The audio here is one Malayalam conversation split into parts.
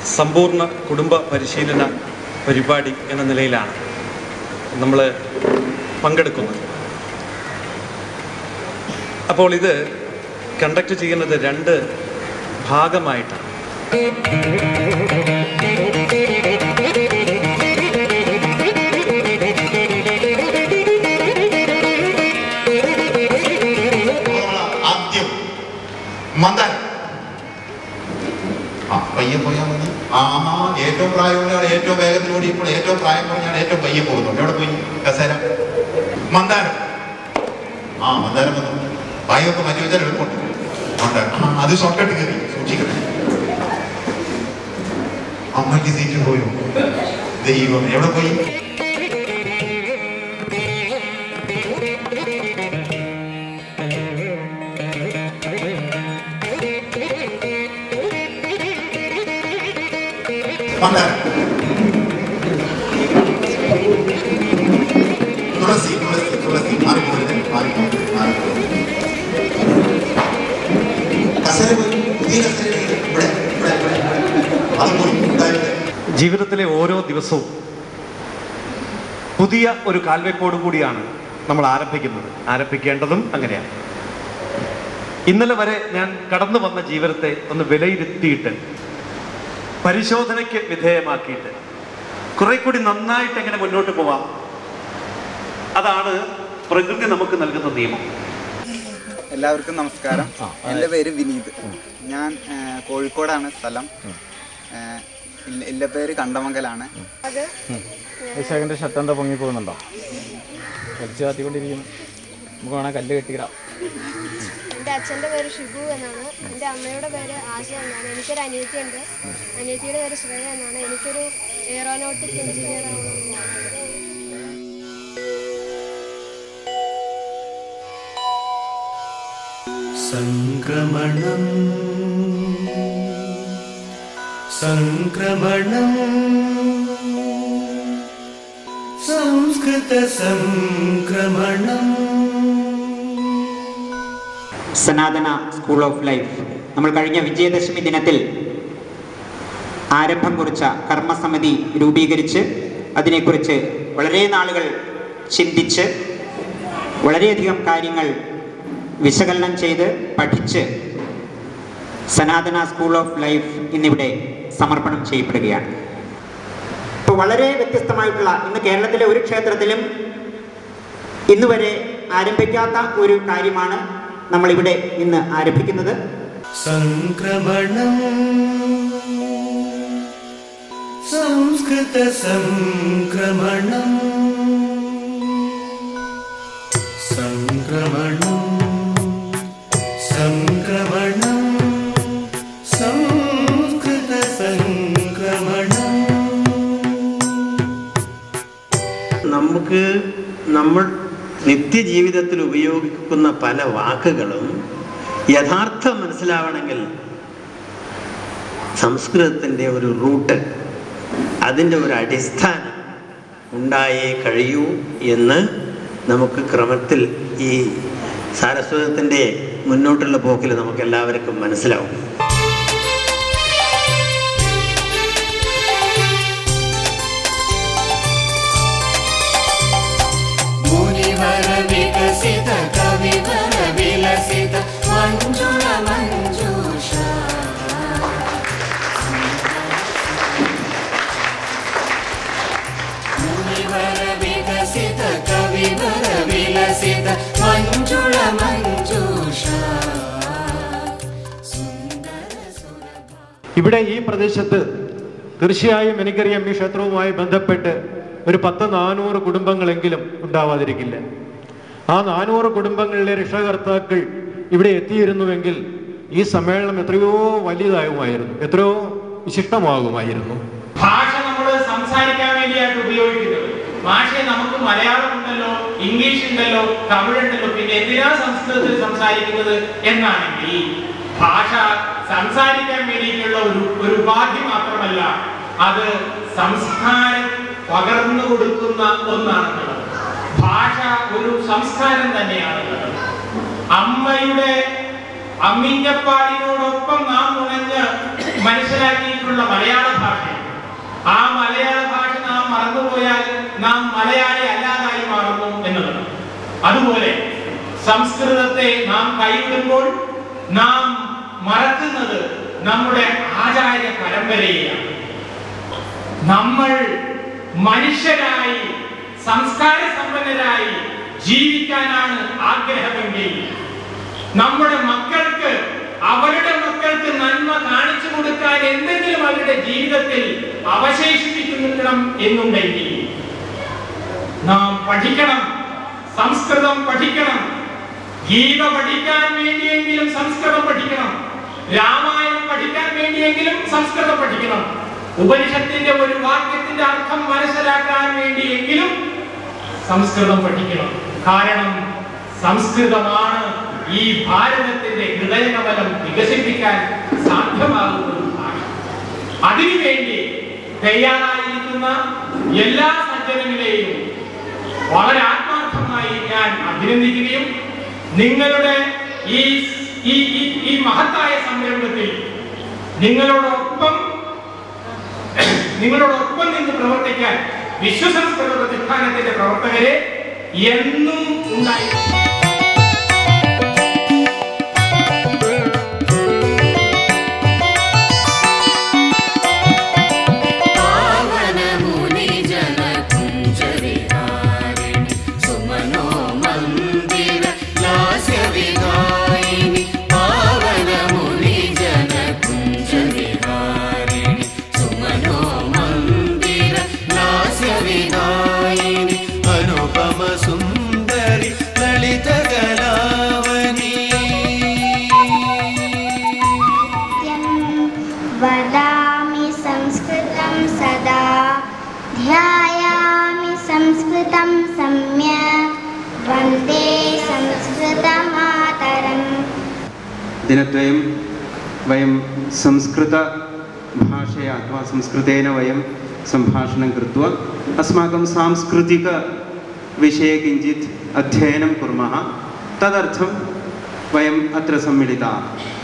സമ്പൂർണ്ണ കുടുംബ പരിശീലന പരിപാടി എന്ന നിലയിലാണ് നമ്മൾ പങ്കെടുക്കുന്നത് അപ്പോൾ ഇത് കണ്ടക്ട് ചെയ്യുന്നത് രണ്ട് ഭാഗമായിട്ടാണ് ആദ്യം മന്ദൻ ആ പയ്യെ പോയാൽ മതി ആഹാ ഏറ്റവും പ്രായമുള്ള ആൾ ഏറ്റവും വേഗത്തിലൂടെ ഇപ്പോൾ ഏറ്റവും പ്രായം കുറഞ്ഞ ആൾ ഏറ്റവും പയ്യെ പോകുന്നു എവിടെ പോയി കസേര മന്ദാരം ആ മന്ദാരം വന്നു പായൊക്കെ മാറ്റി വെച്ചാൽ എളുപ്പമുണ്ട് മന്ദാരം ആ അത് ഷോർട്ട് കട്ട് കയറി സൂക്ഷിക്കണം അമ്മയ്ക്ക് സീറ്റ് പോയോ ദൈവം എവിടെ പോയി മന്ദാരം തുളസി തുളസി തുളസി മാറിപ്പോരുത് മാറിപ്പോരുത് മാറിപ്പോരുത് കസേര പോയി പുതിയ കസേര ഇവിടെ ഇവിടെ ഇവിടെ അത് പോയി ഉണ്ടായിട്ട് ജീവിതത്തിലെ ഓരോ ദിവസവും പുതിയ ഒരു കാൽവെപ്പോടു കൂടിയാണ് നമ്മൾ ആരംഭിക്കുന്നത് ആരംഭിക്കേണ്ടതും അങ്ങനെയാണ് ഇന്നലെ വരെ ഞാൻ കടന്നു വന്ന ജീവിതത്തെ ഒന്ന് വിലയിരുത്തിയിട്ട് പരിശോധനയ്ക്ക് വിധേയമാക്കിയിട്ട് കുറെ കൂടി നന്നായിട്ട് എങ്ങനെ മുന്നോട്ട് പോവാം അതാണ് പ്രകൃതി നമുക്ക് നൽകുന്ന നിയമം എല്ലാവർക്കും നമസ്കാരം എൻ്റെ പേര് വിനീത് ഞാൻ ആ, കോഴിക്കോടാണ് സ്ഥലം ആ, ഇല്ല- ഇല്ല പേര് കണ്ടമംഗലാണ് വിശാഖിന്റെ ഷർട്ട് എന്താ പൊങ്ങി പോകുന്നുണ്ടോ വലിച്ചു കാത്തിക്കൊണ്ടിരിക്കുന്നു നമുക്ക് വേണേ കല്ല് കെട്ടിയിടാം എൻ്റെ അച്ഛൻ്റെ പേര് ഷിബു എന്നാണ് എൻ്റെ അമ്മയുടെ പേര് ആശ എന്നാണ് എനിക്കൊരു അനിയത്തി ഉണ്ട് അനിയത്തിയുടെ പേര് ശ്രേയ എന്നാണ് എനിക്കൊരു എയറോനോട്ടിക് എഞ്ചിനീയർ ആവണമെന്നാണ് സംക്രമണം സംക്രമണം സംസ്കൃത സംക്രമണം സനാതന സ്കൂൾ ഓഫ് ലൈഫ് നമ്മൾ കഴിഞ്ഞ വിജയദശമി ദിനത്തിൽ ആരംഭം കുറിച്ച കർമ്മസമിതി രൂപീകരിച്ച് അതിനെക്കുറിച്ച് വളരെ നാളുകൾ ചിന്തിച്ച് വളരെയധികം കാര്യങ്ങൾ വിശകലനം ചെയ്ത് പഠിച്ച് സനാതന സ്കൂൾ ഓഫ് ലൈഫ് ഇന്നിവിടെ സമർപ്പണം ചെയ്യപ്പെടുകയാണ് ഇപ്പോൾ വളരെ വ്യത്യസ്തമായിട്ടുള്ള ഇന്ന് കേരളത്തിലെ ഒരു ക്ഷേത്രത്തിലും ഇന്ന് വരെ ആരംഭിക്കാത്ത ഒരു കാര്യമാണ് നമ്മളിവിടെ ഇന്ന് ആരംഭിക്കുന്നത് സംക്രമണം സംസ്കൃത സംക്രമണം സംക്രമണം സംക്രമണം സംസ്കൃത സംക്രമണം നമുക്ക് നമ്മൾ നിത്യജീവിതത്തിൽ ഉപയോഗിക്കുന്ന പല വാക്കുകളും യഥാർത്ഥം മനസ്സിലാവണമെങ്കിൽ സംസ്കൃതത്തിൻ്റെ ഒരു റൂട്ട് അതിൻ്റെ ഒരു അടിസ്ഥാനം ഉണ്ടായേ കഴിയൂ എന്ന് നമുക്ക് ക്രമത്തിൽ ഈ സാരസ്വതത്തിൻ്റെ മുന്നോട്ടുള്ള പോക്കിൽ നമുക്ക് എല്ലാവർക്കും മനസ്സിലാവും മുനിവര വികസിത കവിവര വിലസിത മഞ്ജുള മഞ്ജൂഷ മുനിവര വികസിത കവിവര വിലസിത മഞ്ജുള മഞ്ജൂഷ ഇവിടെ ഈ പ്രദേശത്ത് തീർച്ചയായും എനിക്കറിയാം ഈ ക്ഷേത്രവുമായി ബന്ധപ്പെട്ട് ഒരു പത്ത് നാനൂറ് കുടുംബങ്ങളെങ്കിലും ഉണ്ടാവാതിരിക്കില്ല ആ നാനൂറ് കുടുംബങ്ങളിലെ രക്ഷകർത്താക്കൾ ഇവിടെ എത്തിയിരുന്നുവെങ്കിൽ ഈ സമ്മേളനം എത്രയോ വലിയതാകുമായിരുന്നു എത്രയോ വിശിഷ്ടമാകുമായിരുന്നു ഭാഷ നമ്മൾ സംസാരിക്കാൻ വേണ്ടിയായിട്ട് ഉപയോഗിക്കുന്നത് ഭാഷയെ നമുക്ക് മലയാളം ഉണ്ടല്ലോ ഇംഗ്ലീഷ് ഉണ്ടല്ലോ തമിഴ് ഉണ്ടല്ലോ പിന്നെ എന്തിനാ സംസ്കൃതത്തിൽ സംസാരിക്കുന്നത് എന്നാണെങ്കിൽ ഭാഷ സംസാരിക്കാൻ വേണ്ടിയിട്ടുള്ള ഒരു ഒരു ഉപാധി മാത്രമല്ല അത് സംസ്കാരം പകർന്നു കൊടുക്കുന്ന ഒന്നാണെന്നുള്ളത് ഭാഷ ഒരു സംസ്കാരം തന്നെയാണുള്ളത് അമ്മയുടെ അമ്മിഞ്ഞപ്പാടിനോടൊപ്പം നാം നുണഞ്ഞ് മനസ്സിലാക്കിയിട്ടുള്ള മലയാള ആ മലയാള ഭാഷ നാം മറന്നുപോയാൽ നാം മലയാളി അല്ലാതായി മാറുന്നു എന്നതാണ് അതുപോലെ സംസ്കൃതത്തെ നാം കൈവിടുമ്പോൾ നാം മറക്കുന്നത് നമ്മുടെ ആചാര്യ പരമ്പരയെയാണ് നമ്മൾ മനുഷ്യരായി സംസ്കാര സമ്പന്നരായി ജീവിക്കാനാണ് ആഗ്രഹമെങ്കിൽ നമ്മുടെ മക്കൾക്ക് അവരുടെ മക്കൾക്ക് നന്മ കാണിച്ചു കൊടുക്കാൻ എന്തെങ്കിലും അവരുടെ ജീവിതത്തിൽ അവശേഷിപ്പിക്കണം എന്നുണ്ടെങ്കിൽ നാം പഠിക്കണം സംസ്കൃതം പഠിക്കണം ഗീത പഠിക്കാൻ വേണ്ടിയെങ്കിലും സംസ്കൃതം പഠിക്കണം രാമായണം പഠിക്കാൻ വേണ്ടിയെങ്കിലും സംസ്കൃതം പഠിക്കണം ഉപനിഷത്തിന്റെ ഒരു വാക്യത്തിന്റെ അർത്ഥം മനസ്സിലാക്കാൻ വേണ്ടിയെങ്കിലും സംസ്കൃതം പഠിക്കണം കാരണം സംസ്കൃതമാണ് ഈ ഭാരതത്തിന്റെ ഹൃദയകമലം വികസിപ്പിക്കാൻ സാധ്യമാകുന്ന ഒരു ഭാഷ അതിനുവേണ്ടി തയ്യാറായിരിക്കുന്ന എല്ലാ സജ്ജനങ്ങളെയും വളരെ ആത്മാർത്ഥമായി ഞാൻ അഭിനന്ദിക്കുകയും നിങ്ങളുടെ ഈ ഈ ഈ- ഈ മഹത്തായ സംരംഭത്തിൽ നിങ്ങളോടൊപ്പം നിങ്ങളോടൊപ്പം നിന്ന് പ്രവർത്തിക്കാൻ വിശ്വസംസ്കൃത പ്രതിഷ്ഠാനത്തിന്റെ പ്രവർത്തകരെ എന്നും ഉണ്ടായിരുന്നു पावनमुनिजनकुञ्जविहारिणि सुमनो मन्दिर लास्यविहारिणि पावनमुनिजनकुञ्जविहारिणि सुमनो मन्दिर लास्यविहारिणि अनुपमसुन्दरि ललितकलावनी वदामि संस्कृतं सदा ध्यायामि संस्कृतं सम्यक् वन्दे संस्कृतमातरम् दिनद्वयं वयं संस्कृतभाषया अथवा संस्कृतेन वयं सम्भाषणं कृत्वा अस्माकं सांस्कृतिकविषये किञ्चित् अध्ययनं कुर्मः तदर्थं वयम् अत्र सम्मिलिताः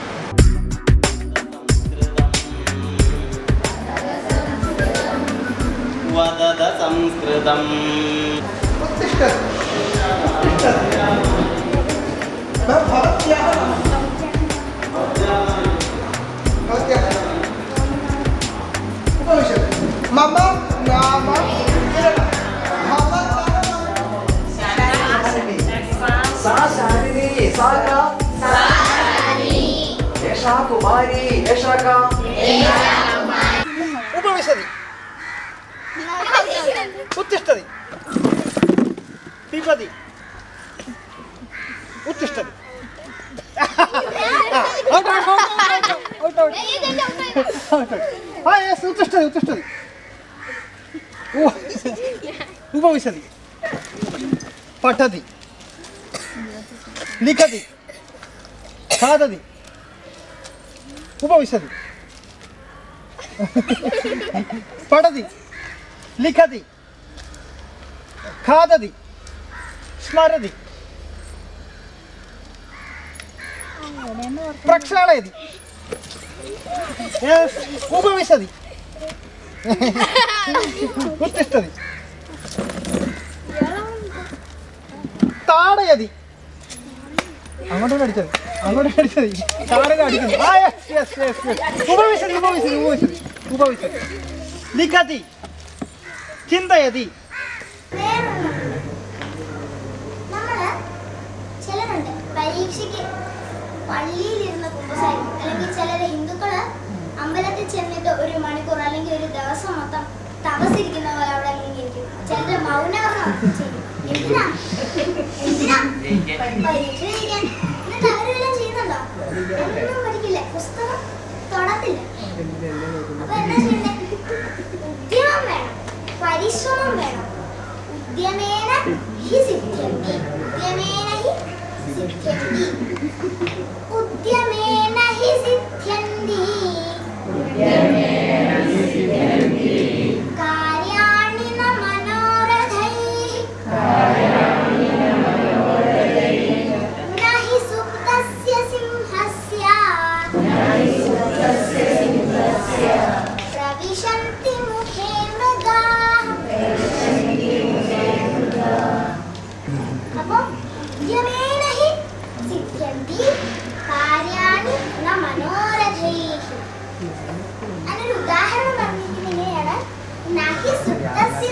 वदद संस्कृतम् मम नाम सा शालिनी सा का एषा कुमारी एषा का उपविशति उत्तिष्ठति पिबति उत्तिष्ठति out out out out out out हा यस् उत्तिष्ठति उत्तिष्ठति उ- उपविशति पठति लिखति खादति उपविशति पठति लिखति खादति स्मरति प्रक्षालयति Yes, उपविशति उत्तिष्ठति താടയതി അങ്ങോട്ടും അടിച്ചത് അങ്ങോട്ടും അടിച്ചത് താടക അടിക്കുന്നു ആ യെസ് യെസ് യെസ് യെസ് ഉപവിശതി ഉപവിശതി ഉപവിശതി ഉപവിശതി ലിഖതി ചിന്തയതി നമ്മള് ചിലരുണ്ട് പരീക്ഷയ്ക്ക് പള്ളിയിലിരുന്ന് കുമ്പസാരിക്കും അല്ലെങ്കിൽ ചിലര് ഹിന്ദുക്കള് അമ്പലത്തിൽ ചെന്നിട്ട് ഒരു മണിക്കൂർ അല്ലെങ്കിൽ ഒരു ദിവസം മൊത്തം തപസിരിക്കുന്ന പോലെ അവിടെ ഇങ്ങനെ ഇരിക്കും ചിലര് മൗനവ്രതം ചെയ്യും എന്തിനാ എന്തിനാ പരീക്ഷ ജയിക്കാൻ എന്നിട്ട് അവരെല്ലാം ചെയ്യുന്നുണ്ടോ ഒന്നും പഠിക്കില്ല പുസ്തകം തൊടത്തില്ല അപ്പൊ എന്താ ചെയ്യണ്ടേ ഉദ്യമം വേണം പരിശ്രമം വേണം ഉദ്യമേന ഹി സിദ്ധ്യന്തി ഉദ്യമേന ഹി സിദ്ധ്യന്തി ഉദ്യമേന ഹി സിദ്ധ്യന്തി कार्याणि न मनोरथैः न हि सुप्तस्य सिंहस्य प्रविशन्ति मुखे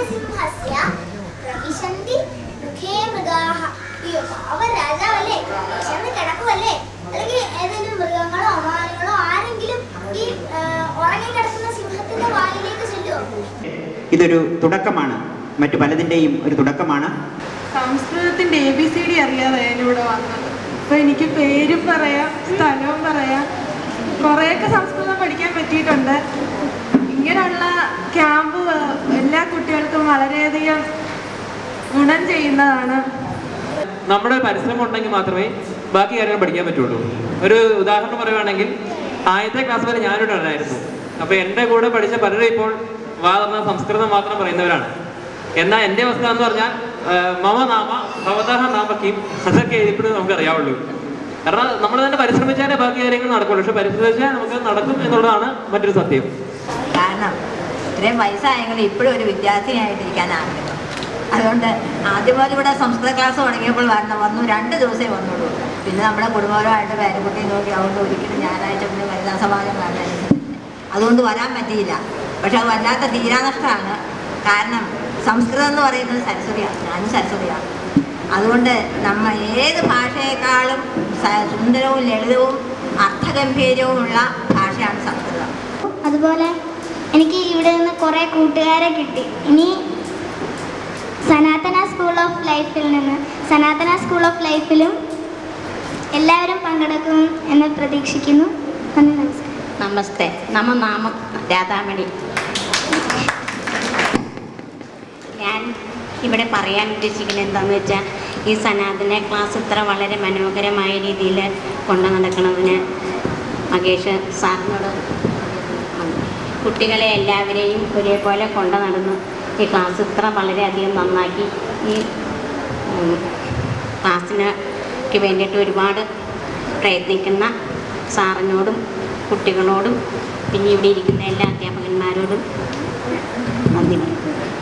സിംഹസ്യ പ്രവിശന്തി മുഖേ മൃഗാഹ അയ്യോ അവൻ രാജാവല്ലേ വിശന്ന് കിടക്കുമല്ലേ അല്ലെങ്കിൽ ഏതെങ്കിലും മൃഗങ്ങളോ അമാനുകളോ ആരെങ്കിലും ഈ ആ, ഉറങ്ങി കിടക്കുന്ന സിംഹത്തിന്റെ വായിലേക്ക് ചെല്ലുമോ ഇതൊരു തുടക്കമാണ് മറ്റു പലതിൻ്റെയും ഒരു തുടക്കമാണ് സംസ്കൃതത്തിന്റെ എ ബി സി ഡി അറിയാതെ ഞാനിവിടെ വന്നത് അപ്പൊ എനിക്ക് പേരും പറയാം സ്ഥലവും പറയാം കുറേയൊക്കെ സംസ്കൃതം പഠിക്കാൻ പറ്റിയിട്ടുണ്ട് ഇങ്ങനെയുള്ള ക്യാമ്പ് എല്ലാ കുട്ടികൾക്കും വളരെയധികം ഗുണം ചെയ്യുന്നതാണ് നമ്മുടെ പരിശ്രമം ഉണ്ടെങ്കിൽ മാത്രമേ ബാക്കി കാര്യങ്ങൾ പഠിക്കാൻ പറ്റുള്ളൂ ഒരു ഉദാഹരണം പറയുവാണെങ്കിൽ ആദ്യത്തെ ക്ലാസ് വരെ ഞാനിവിടെ ഉണ്ടായിരുന്നു അപ്പോൾ എൻ്റെ കൂടെ പഠിച്ച പലരും ഇപ്പോൾ വാ തുറന്ന സംസ്കൃതം മാത്രം പറയുന്നവരാണ് എന്നാൽ എൻ്റെ അവസ്ഥ എന്ന് പറഞ്ഞാൽ ആ, മമ നാമ ഭവതഹ നാമ കിം അതൊക്കെ ഇപ്പോഴും നമുക്ക് അറിയാവുള്ളൂ കാരണം നമ്മൾ തന്നെ പരിശ്രമിച്ചാലേ ബാക്കി കാര്യങ്ങൾ നടക്കുള്ളൂ പക്ഷെ പരിശ്രമിച്ചാൽ നമുക്ക് നടക്കും എന്നുള്ളതാണ് മറ്റൊരു സത്യം കാരണം ഇത്രയും വയസ്സായെങ്കിലും ഇപ്പോഴും ഒരു വിദ്യാർത്ഥിനിയായിട്ടിരിക്കാൻ ആഗ്രഹം അതുകൊണ്ട് ആദ്യം മുതൽ ഇവിടെ സംസ്കൃത ക്ലാസ് തുടങ്ങിയപ്പോൾ വരണം വന്നു രണ്ട് ദിവസമേ വന്നുള്ളൂ പിന്നെ നമ്മുടെ കുടുംബപരമായിട്ട് പേരക്കുട്ടി നോക്കി അതുകൊണ്ട് ഒരിക്കലും ഞായറാഴ്ച പിന്നെ വനിതാ സമാജം കാണാൻ അതുകൊണ്ട് വരാൻ പറ്റിയില്ല പക്ഷെ അത് വല്ലാത്ത തീരാനഷ്ടമാണ് കാരണം സംസ്കൃതം എന്ന് പറയുന്നത് സരസ്വതിയാണ് ഞാനും സരസ്വതിയാണ് അതുകൊണ്ട് നമ്മ ഏത് ഭാഷയെക്കാളും സ- സുന്ദരവും ലളിതവും അർത്ഥഗംഭീരവുമുള്ള ഭാഷയാണ് സംസ്കൃതം അതുപോലെ എനിക്ക് ഇവിടെ നിന്ന് കുറേ കൂട്ടുകാരെ കിട്ടി ഇനി സനാതന സ്കൂൾ ഓഫ് ലൈഫിൽ നിന്ന് സനാതന സ്കൂൾ ഓഫ് ലൈഫിലും എല്ലാവരും പങ്കെടുക്കും എന്ന് പ്രതീക്ഷിക്കുന്നു നന്ദി നമസ്കാരം നമസ്തേ നമ നാമം രാധാമണി ഞാൻ ഇവിടെ പറയാൻ ഉദ്ദേശിക്കുന്നത് എന്താണെന്ന് വെച്ചാൽ ഈ സനാതന ക്ലാസ് ഇത്ര വളരെ മനോഹരമായ രീതിയിൽ കൊണ്ടു നടക്കുന്നതിന് മകേഷ് സാറിനോട് കുട്ടികളെ എല്ലാവരെയും ഒരേപോലെ കൊണ്ടു നടന്നു ഈ ക്ലാസ് ഇത്ര വളരെയധികം നന്നാക്കി ഈ ഉം, ക്ലാസ്സിനൊക്കെ വേണ്ടിയിട്ട് ഒരുപാട് പ്രയത്നിക്കുന്ന സാറിനോടും കുട്ടികളോടും പിന്നെ ഇവിടെ ഇരിക്കുന്ന എല്ലാ അധ്യാപകന്മാരോടും നന്ദി പറയുന്നു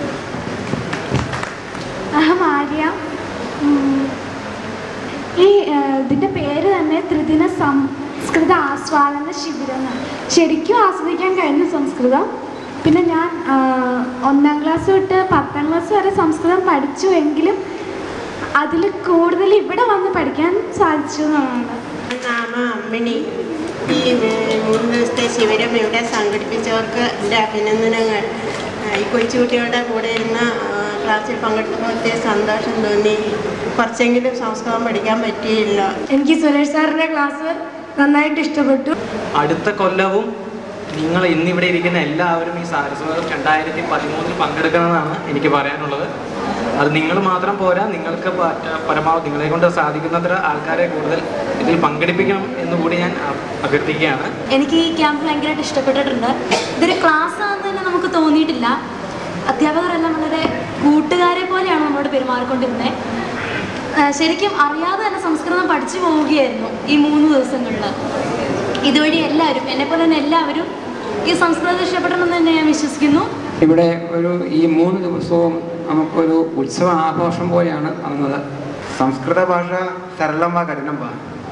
അഹം ആര്യ ഉം, ഈ ആ, ഇതിന്റെ പേര് തന്നെ ത്രിദിന സംസ്കൃത ആസ്വാദന ശിബിരം എന്നാണ് ശരിക്കും ആസ്വദിക്കാൻ കഴിഞ്ഞു സംസ്കൃതം പിന്നെ ഞാൻ ആ, ഒന്നാം ക്ലാസ് തൊട്ട് പത്താം ക്ലാസ് വരെ സംസ്കൃതം പഠിച്ചു എങ്കിലും അതിൽ കൂടുതൽ ഇവിടെ വന്ന് പഠിക്കാൻ സാധിച്ചു എന്നാണ് നാമ അമ്മിണി ഈ ഏർ, മൂന്ന് ദിവസത്തെ ശിബിരം ഇവിടെ സംഘടിപ്പിച്ചവർക്ക് എൻ്റെ അഭിനന്ദനങ്ങൾ ആ, ഈ കൊച്ചുകുട്ടികളുടെ കൂടെ ഇരുന്ന ആ, ക്ലാസ്സിൽ പങ്കെടുത്തപ്പോൾ ഒത്തിരി സന്തോഷം തോന്നി കുറച്ചെങ്കിലും സംസ്കൃതം പഠിക്കാൻ പറ്റിയില്ല എനിക്ക് സുരേഷ് സാറിന്റെ ക്ലാസ് നന്നായിട്ട് ഇഷ്ടപ്പെട്ടു അടുത്ത കൊല്ലവും നിങ്ങൾ ഇന്നിവിടെ ഇരിക്കുന്ന എല്ലാവരും ഈ സാരസ്വതം രണ്ടായിരത്തി പതിമൂന്നിൽ പങ്കെടുക്കണമെന്നാണ് എനിക്ക് പറയാനുള്ളത് അത് നിങ്ങൾ മാത്രം പോരാ നിങ്ങൾക്ക് പറ്റ- പരമാവധി നിങ്ങളെ കൊണ്ട് സാധിക്കുന്നത്ര ആൾക്കാരെ കൂടുതൽ ഇതിൽ പങ്കെടുപ്പിക്കണം എന്ന് കൂടി ഞാൻ അ- അഭ്യർത്ഥിക്കുകയാണ് എനിക്ക് ഈ ക്യാമ്പ് ഭയങ്കരമായിട്ട് ഇഷ്ടപ്പെട്ടിട്ടുണ്ട് ഇതൊരു ക്ലാസ് ആണെന്ന് തന്നെ നമുക്ക് തോന്നിയിട്ടില്ല അധ്യാപകരെല്ലാം വളരെ കൂട്ടുകാരെ പോലെയാണ് നമ്മളോട് പെരുമാറിക്കൊണ്ടിരുന്നത് ആ, ശരിക്കും അറിയാതെ തന്നെ സംസ്കൃതം പഠിച്ചു പോവുകയായിരുന്നു ഈ മൂന്ന് ദിവസങ്ങളിൽ ഇതുവഴി എല്ലാവരും എന്നെപ്പോലെ തന്നെ എല്ലാവരും ഈ സംസ്കൃതം ഇഷ്ടപ്പെടണമെന്ന് തന്നെ ഞാൻ വിശ്വസിക്കുന്നു ഇവിടെ ഒരു ഈ മൂന്ന് ദിവസവും നമുക്കൊരു ഉത്സവ ആഘോഷം പോലെയാണ് നടന്നത് സംസ്കൃത ഭാഷ സരളം വാ കഠിനം വാ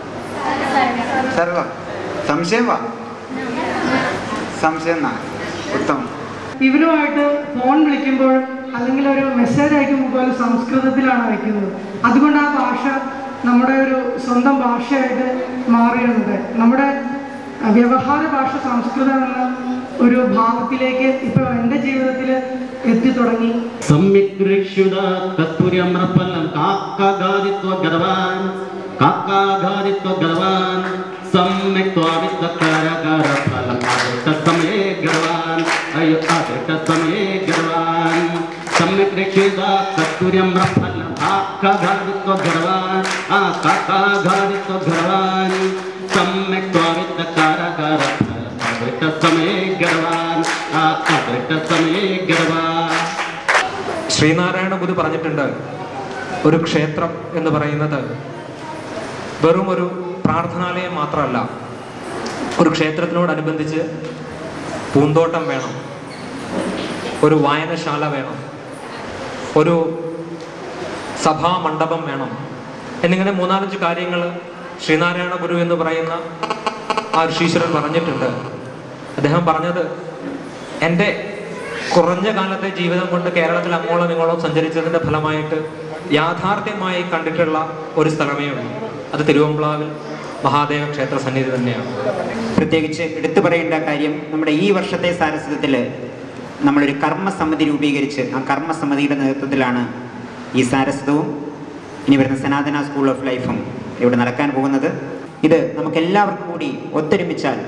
സരളം സംശയം വാ സംശയം എന്നാ ഉത്തമം ഇവരുമായിട്ട് ഫോൺ വിളിക്കുമ്പോഴും അല്ലെങ്കിൽ ഒരു മെസ്സേജ് അയക്കുമ്പോൾ പോലും സംസ്കൃതത്തിലാണ് അയക്കുന്നത് അതുകൊണ്ട് ആ ഭാഷ നമ്മുടെ ഒരു സ്വന്തം ഭാഷയായിട്ട് മാറിയിട്ടുണ്ട് നമ്മുടെ അഹ്, വ്യവഹാര ഭാഷ സംസ്കൃതം എന്ന ഒരു ഭാവത്തിലേക്ക് ഇപ്പോൾ എൻ്റെ ജീവിതത്തിൽ എത്തി തുടങ്ങി सम्यक् ऋक्षुदा कस्तूर्यम्रफलं काक्काघादित्व गरवान् काक्काघादित्व गरवान् सम्यक् त्वावित्तकारकारफलम् आदिष्टसमये गरवान् अयो आदिष्टसमये गरवान् सम्यक् ऋक्षुदा कस्तूर्यम्रफलं काक्काघादित्व गरवान् आ काक्काघादित्व गरवान् सम्यक् त्वावित्तकारकारफलम् आदिष्टसमये गरवान् आ आदिष्टसमये गरवान् ശ്രീനാരായണ ഗുരു പറഞ്ഞിട്ടുണ്ട് ഒരു ക്ഷേത്രം എന്ന് പറയുന്നത് വെറും ഒരു പ്രാർത്ഥനാലയം മാത്രമല്ല ഒരു ക്ഷേത്രത്തിനോടനുബന്ധിച്ച് പൂന്തോട്ടം വേണം ഒരു വായനശാല വേണം ഒരു സഭാമണ്ഡപം വേണം എന്നിങ്ങനെ മൂന്നാലഞ്ച് കാര്യങ്ങൾ ശ്രീനാരായണ ഗുരു എന്ന് പറയുന്ന ആ ഋഷീശ്വരൻ പറഞ്ഞിട്ടുണ്ട് അദ്ദേഹം പറഞ്ഞത് എൻ്റെ കുറഞ്ഞ കാലത്തെ ജീവിതം കൊണ്ട് കേരളത്തിൽ അങ്ങോളം ഇങ്ങോളം സഞ്ചരിച്ചതിന്റെ ഫലമായിട്ട് യാഥാർത്ഥ്യമായി കണ്ടിട്ടുള്ള ഒരു സ്ഥലമേ ഉള്ളൂ അത് തിരുവമ്പ്ലാവിൽ മഹാദേവ ക്ഷേത്ര സന്നിധി തന്നെയാണ് പ്രത്യേകിച്ച് എടുത്തു പറയേണ്ട കാര്യം നമ്മുടെ ഈ വർഷത്തെ സാരസ്വതത്തിൽ നമ്മളൊരു കർമ്മസമിതി രൂപീകരിച്ച് ആ കർമ്മസമിതിയുടെ നേതൃത്വത്തിലാണ് ഈ സാരസ്വതവും ഇനി വരുന്ന സനാതന സ്കൂൾ ഓഫ് ലൈഫും ഇവിടെ നടക്കാൻ പോകുന്നത് ഇത് നമുക്ക് എല്ലാവർക്കും കൂടി ഒത്തൊരുമിച്ചാൽ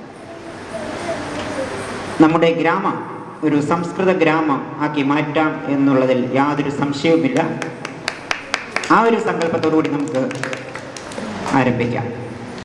നമ്മുടെ ഗ്രാമം ഒരു സംസ്കൃത ഗ്രാമം ആക്കി മാറ്റാം എന്നുള്ളതിൽ യാതൊരു സംശയവുമില്ല ആ ഒരു സങ്കല്പത്തോടു കൂടി നമുക്ക് ആരംഭിക്കാം